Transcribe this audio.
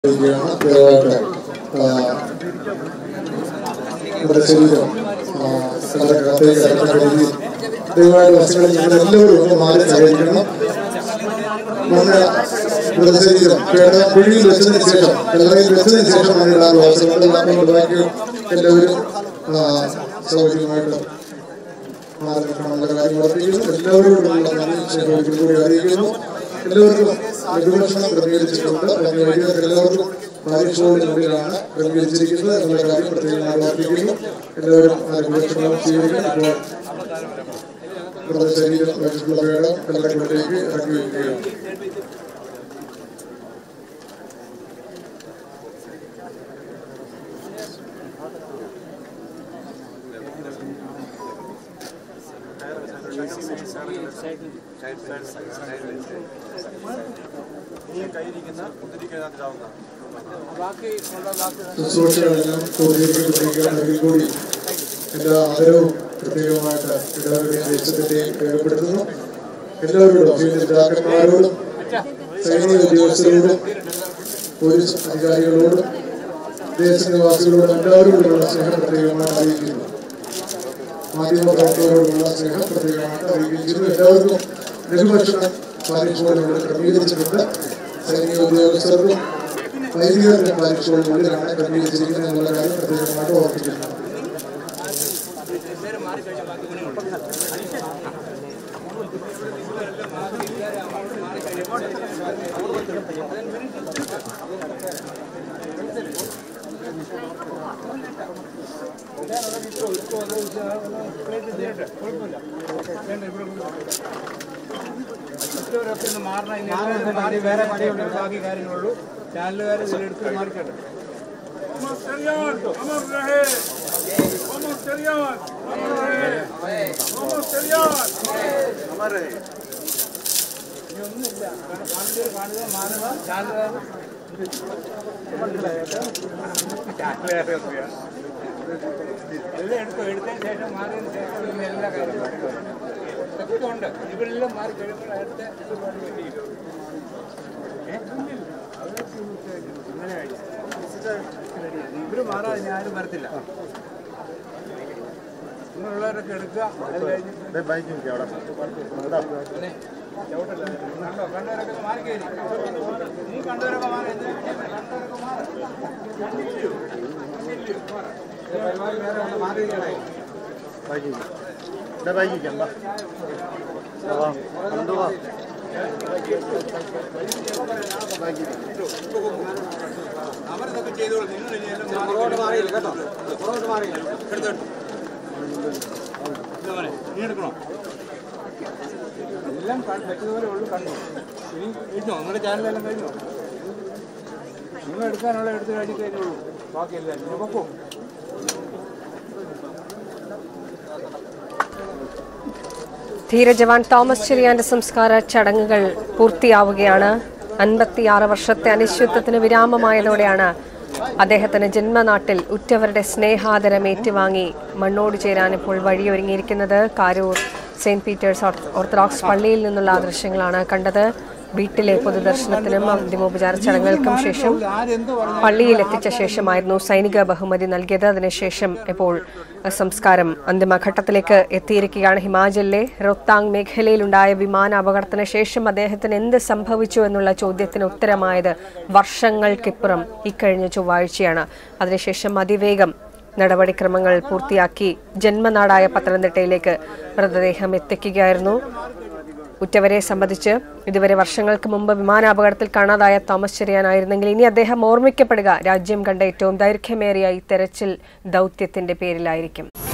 ഇരിക്കുകയാണ് ദയവായിട്ട് ആ, നമ്മുടെ ശരീരം ആ, സ്ഥലത്തിനകത്തേക്ക് കടക്കുന്ന രീതിയിൽ ദയവായിട്ട് വശങ്ങളിൽ നിങ്ങൾ എല്ലാവരും ഒന്ന് മാറി സഹകരിക്കണം നമ്മുടെ മൃതശരീരം പേട കുഴിയിൽ വെച്ചതിന് ശേഷം കല്ലറയിൽ വെച്ചതിന് ശേഷം ഇടാനുള്ള അവസരമുണ്ട് അതുകൊണ്ട് ബാക്കി എല്ലാവരും ആ, സൗകര്യമായിട്ട് മാറി നിൽക്കണമെന്നുള്ള കാര്യം ഉറപ്പിക്കുന്നു എല്ലാവരോടുമുള്ള നന്ദി സ്നേഹം കൂടി അറിയിക്കുന്നു എല്ലാവർക്കും ലഘുഭക്ഷണം ക്രമീകരിച്ചിട്ടുണ്ട് അതിന് വേണ്ടിയിട്ട് എല്ലാവർക്കും പാരിഷോടിനുള്ളിലാണ് ക്രമീകരിച്ചിരിക്കുന്നത് എന്നുള്ള കാര്യം പ്രത്യേകമായി ഓർപ്പിക്കുന്നു എല്ലാവരും ആ ലഘുഭക്ഷണം സ്വീകരിക്കും ഇപ്പോൾ മൃതശരീരം വെച്ചിട്ടുള്ള വേടം കല്ലറക്കുള്ളിലേക്ക് ഇറക്കി വയ്ക്കുകയാണ് ശുശ്രൂഷകളെല്ലാം പൂർത്തീകരിക്കപ്പെട്ടിരിക്കുകയാണെങ്കിൽ കൂടി എല്ലാ ആദരവും പ്രത്യേകമായിട്ട് എല്ലാവരുടെയും ദേശത്തിന്റെയും രേഖപ്പെടുത്തുന്നു എല്ലാവരോടും പിതാക്കന്മാരോടും സൈനിക ഉദ്യോഗസ്ഥരോടും പോലീസ് അധികാരികളോടും ദേശനിവാസികളോടും എല്ലാവരോടുമുള്ള സ്നേഹം പ്രത്യേകമായിട്ട് അറിയിക്കുന്നു മാധ്യമ പ്രവർത്തകരോടുള്ള സ്നേഹം പ്രത്യേകമായിട്ട് അറിയിക്കുന്നു എല്ലാവർക്കും ലഘുഭക്ഷണം പാലിച്ചുകൊണ്ടുള്ള ക്രമീകരിച്ചിട്ടുണ്ട് സൈനിക ഉദ്യോഗസ്ഥർക്കും വൈദികരുടെ പാലിച്ചുകൊണ്ടുള്ളിലാണ് ക്രമീകരിച്ചിരിക്കുന്നത് എന്നുള്ള കാര്യം പ്രത്യേകമായിട്ട് ഓർപ്പിക്കുന്നു മാറി വേറെ പണിയുണ്ട് ബാക്കി കാര്യങ്ങളുള്ളൂ ചാനലുകാർ ഇതിലെടുത്ത് മാറിക്കട്ടെ अमर चरियान अमर रहे अमर चरियान अमर रहे अमर चरियान अमर रहे കാണുക കാണുക മാറുക ചാനലുകാർ എല്ലാം എടുത്തു എടുത്തതിന് ശേഷം മാറിയതിന് ശേഷം പിന്നെ എല്ലാ കാര്യങ്ങളും ഇതൊക്കെ ഉണ്ട് ഇവരെല്ലാം മാറി കഴിയുമ്പോൾ അടുത്ത പരിപാടി വേണ്ടിയിട്ടു ഇവര് മാറാതെ ഞാൻ ആരും വരത്തില്ല നിങ്ങളുള്ളവരൊക്കെ എടുക്കുക അത് കഴിഞ്ഞിട്ട് പിന്നെ ചവിട്ടല്ല. കണ്ടോ കണ്ടവരൊക്കെ ഒന്ന് മാറി കയറി നീ കണ്ടവരൊക്കെ മാറി എന്തിനാ പിന്നെ കണ്ടവരൊക്കെ മാറി കണ്ടില്ലയോ? കണ്ടില്ലയോ? മാറ്. ഈ പരിപാടി വേറെ ഒന്ന് മാറിയിരിക്കണേ അവരിതൊക്കെ ചെയ്തോളൂ നിങ്ങൾ ഇനി എല്ലാം പുറകോട്ട് മാറിയില്ല കേട്ടോ പുറകോട്ട് മാറിയില്ല എടുത്തോട്ട് നീ എടുക്കണോ എല്ലാം ക- പറ്റുന്നവരെ ഉള്ളു കണ്ടു ഇനി കഴിഞ്ഞോ നിങ്ങളുടെ ചാനലെല്ലാം കഴിഞ്ഞോ നിങ്ങൾ എടുക്കാനുള്ള എടുത്ത് കഴിഞ്ഞ് കഴിഞ്ഞുള്ളൂ ബാക്കിയെല്ലാം ഇനി വെക്കോ ധീരജവാൻ തോമസ് ചെറിയാന്റെ സംസ്കാര ചടങ്ങുകൾ പൂർത്തിയാവുകയാണ് അൻപത്തിയാറ് വർഷത്തെ അനിശ്ചിത്വത്തിന് വിരാമമായതോടെയാണ് അദ്ദേഹത്തിന് ജന്മനാട്ടിൽ ഉറ്റവരുടെ സ്നേഹാദരം ഏറ്റുവാങ്ങി മണ്ണോട് ചേരാൻ ഇപ്പോൾ വഴിയൊരുങ്ങിയിരിക്കുന്നത് കാരൂർ സെയിന്റ് പീറ്റേഴ്സ് ഓർത്ത- ഓർത്തഡോക്സ് പള്ളിയിൽ നിന്നുള്ള ദൃശ്യങ്ങളാണ് കണ്ടത് വീട്ടിലെ പൊതുദർശനത്തിനും അന്തിമോപചാര ചടങ്ങുകൾക്കും ശേഷം ആരെന്ത് പറഞ്ഞു പള്ളിയിൽ എത്തിച്ച ശേഷമായിരുന്നു സൈനിക ബഹുമതി നൽകിയത് അതിനുശേഷം ഇപ്പോൾ സംസ്കാരം അന്തിമഘട്ടത്തിലേക്ക് എത്തിയിരിക്കുകയാണ് ഹിമാചലിലെ റൊത്താങ് മേഖലയിലുണ്ടായ വിമാന അപകടത്തിന് ശേഷം അദ്ദേഹത്തിന് എന്ത് സംഭവിച്ചു എന്നുള്ള ചോദ്യത്തിന് ഉത്തരമായത് വർഷങ്ങൾക്കിപ്പുറം ഇക്കഴിഞ്ഞ ചൊവ്വാഴ്ചയാണ് അതിനുശേഷം അതിവേഗം നടപടിക്രമങ്ങൾ പൂർത്തിയാക്കി ജന്മനാടായ പത്തനംതിട്ടയിലേക്ക് മൃതദേഹം എത്തിക്കുകയായിരുന്നു ഉറ്റവരെ സംബന്ധിച്ച് ഇതുവരെ വർഷങ്ങൾക്ക് മുമ്പ് വിമാനാപകടത്തിൽ കാണാതായ തോമസ് ചെറിയാനായിരുന്നെങ്കിൽ ഇനി അദ്ദേഹം ഓർമ്മിക്കപ്പെടുക രാജ്യം കണ്ട ഏറ്റവും ദൈർഘ്യമേറിയ ഈ തെരച്ചിൽ ദൗത്യത്തിന്റെ പേരിലായിരിക്കും